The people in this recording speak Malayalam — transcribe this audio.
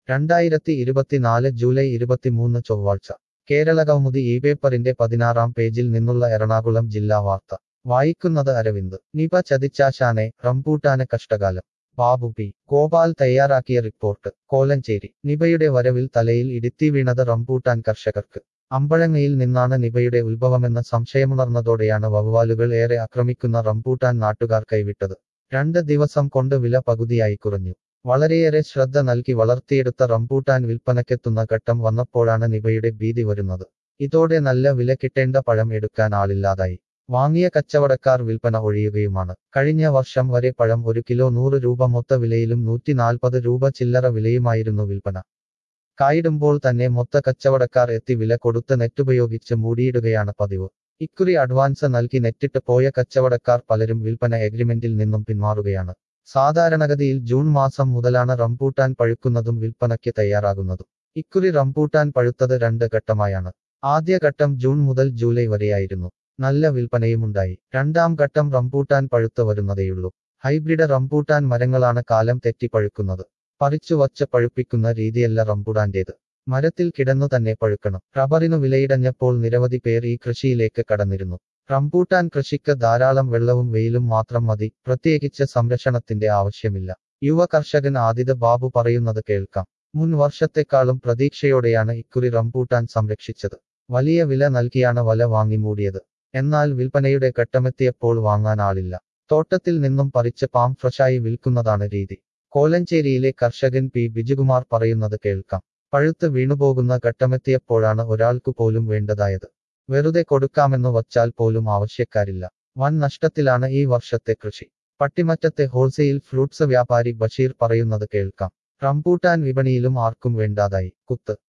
രണ്ടായിരത്തി ഇരുപത്തിനാല് ജൂലൈ ഇരുപത്തിമൂന്ന് ചൊവ്വാഴ്ച കേരള കൗമുദി ഈ പേപ്പറിന്റെ പതിനാറാം പേജിൽ നിന്നുള്ള എറണാകുളം ജില്ലാ വാർത്ത വായിക്കുന്നത് അരവിന്ദ് നിപ ചതിച്ചാശാനെ റംപൂട്ടാന് കഷ്ടകാലം ബാബു പി ഗോപാൽ തയ്യാറാക്കിയ റിപ്പോർട്ട് കോലഞ്ചേരി നിപയുടെ വരവിൽ തലയിൽ ഇടിത്തി വീണത് റംപൂട്ടാൻ കർഷകർക്ക് അമ്പഴങ്ങയിൽ നിന്നാണ് നിപയുടെ ഉത്ഭവമെന്ന സംശയമുണർന്നതോടെയാണ് വവ്വാലുകൾ ഏറെ ആക്രമിക്കുന്ന റംപൂട്ടാൻ നാട്ടുകാർ കൈവിട്ടത് രണ്ട് ദിവസം കൊണ്ട് വില പകുതിയായി കുറഞ്ഞു വളരെയേറെ ശ്രദ്ധ നൽകി വളർത്തിയെടുത്ത റംപൂട്ടാൻ വിൽപ്പനയ്ക്കെത്തുന്ന ഘട്ടം വന്നപ്പോഴാണ് നിപയുടെ ഭീതി വരുന്നത് ഇതോടെ നല്ല വില കിട്ടേണ്ട പഴം എടുക്കാൻ ആളില്ലാതായി വാങ്ങിയ കച്ചവടക്കാർ വിൽപ്പന ഒഴിയുകയുമാണ് കഴിഞ്ഞ വർഷം വരെ പഴം ഒരു കിലോ നൂറ് രൂപ മൊത്ത വിലയിലും നൂറ്റി നാൽപ്പത് രൂപ ചില്ലറ വിലയുമായിരുന്നു വിൽപ്പന കായിടുമ്പോൾ തന്നെ മൊത്ത കച്ചവടക്കാർ എത്തി വില കൊടുത്ത് നെറ്റുപയോഗിച്ച് മൂടിയിടുകയാണ് പതിവ് ഇക്കുറി അഡ്വാൻസ് നൽകി നെറ്റിട്ട് പോയ കച്ചവടക്കാർ പലരും വിൽപ്പന എഗ്രിമെന്റിൽ നിന്നും പിന്മാറുകയാണ് സാധാരണഗതിയിൽ ജൂൺ മാസം മുതലാണ് റംപൂട്ടാൻ പഴുക്കുന്നതും വിൽപ്പനയ്ക്ക് തയ്യാറാകുന്നതും ഇക്കുറി റംപൂട്ടാൻ പഴുത്തത് രണ്ട് ഘട്ടമായാണ് ആദ്യ ഘട്ടം ജൂൺ മുതൽ ജൂലൈ വരെയായിരുന്നു നല്ല വിൽപ്പനയുമുണ്ടായി രണ്ടാം ഘട്ടം റംപൂട്ടാൻ പഴുത്ത് വരുന്നതേയുള്ളൂ ഹൈബ്രിഡ് റംപൂട്ടാൻ മരങ്ങളാണ് കാലം തെറ്റി പഴുക്കുന്നത് പറിച്ചു വച്ച് പഴുപ്പിക്കുന്ന രീതിയല്ല റംപൂട്ടാന്റേത് മരത്തിൽ കിടന്നു തന്നെ പഴുക്കണം റബ്ബറിനു വിലയിടഞ്ഞപ്പോൾ നിരവധി പേർ ഈ കൃഷിയിലേക്ക് കടന്നിരുന്നു റംപൂട്ടാൻ കൃഷിക്ക് ധാരാളം വെള്ളവും വെയിലും മാത്രം മതി പ്രത്യേകിച്ച് സംരക്ഷണത്തിന്റെ ആവശ്യമില്ല യുവ കർഷകൻ ആദിത് ബാബു പറയുന്നത് കേൾക്കാം മുൻ വർഷത്തെക്കാളും പ്രതീക്ഷയോടെയാണ് ഇക്കുറി റംപൂട്ടാൻ സംരക്ഷിച്ചത് വലിയ വില നൽകിയാണ് വല വാങ്ങി മൂടിയത് എന്നാൽ വിൽപ്പനയുടെ ഘട്ടമെത്തിയപ്പോൾ വാങ്ങാൻ ആളില്ല തോട്ടത്തിൽ നിന്നും പറിച്ച് പാം ഫ്രഷായി വിൽക്കുന്നതാണ് രീതി കോലഞ്ചേരിയിലെ കർഷകൻ പി ബിജുകുമാർ പറയുന്നത് കേൾക്കാം പഴുത്ത് വീണുപോകുന്ന ഘട്ടമെത്തിയപ്പോഴാണ് ഒരാൾക്കു പോലും വേണ്ടതായത് വെറുതെ കൊടുക്കാമെന്നു വച്ചാൽ പോലും ആവശ്യക്കാരില്ല വൻ നഷ്ടത്തിലാണ് ഈ വർഷത്തെ കൃഷി പട്ടിമറ്റത്തെ ഹോൾസെയിൽ ഫ്രൂട്ട്സ് വ്യാപാരി ബഷീർ പറയുന്നത് കേൾക്കാം റംപൂട്ടാൻ വിപണിയിലും ആർക്കും വേണ്ടാതായി കുത്ത്